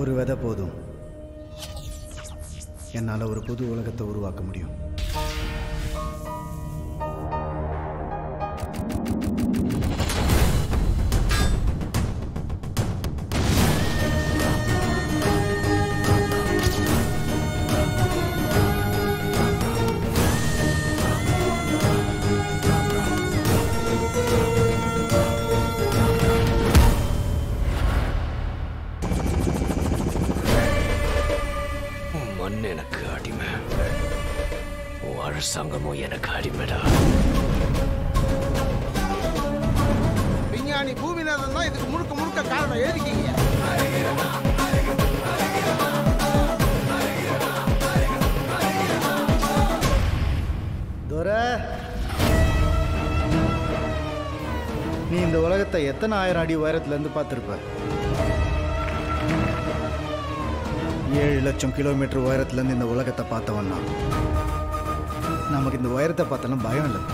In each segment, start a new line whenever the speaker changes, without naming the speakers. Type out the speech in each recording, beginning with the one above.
ஒரு விதை போதும் என்னால் ஒரு புது உலகத்தை உருவாக்க முடியும்
உன் மண் எனக்கு அடிமை உன் அரசாங்கமும் எனக்கு அடிமைடா
விஞ்ஞானி பூமிநாதன் தான் இதுக்கு முழுக்க முழுக்க காரணம் எழுதிக்கிங்க
துரை நீ இந்த உலகத்தை எத்தனை ஆயிரம் அடி உயரத்துலேருந்து பார்த்துருப்ப ஏழு லட்சம் கிலோமீட்டர் உயரத்துலேருந்து இந்த உலகத்தை பார்த்தவன் நான் நமக்கு இந்த உயரத்தை பார்த்தாலும் பயம் இல்லை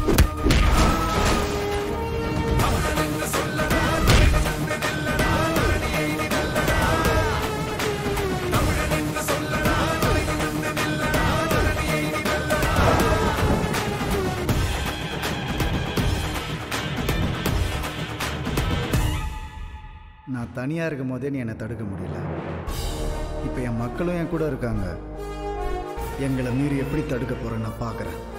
நான் தனியாக இருக்கும் போதே நீ என்னை தடுக்க முடியல இப்போ என் மக்களும் என் கூட இருக்காங்க எங்களை மீறி எப்படி தடுக்க போகிறேன்னு நான் பார்க்குறேன்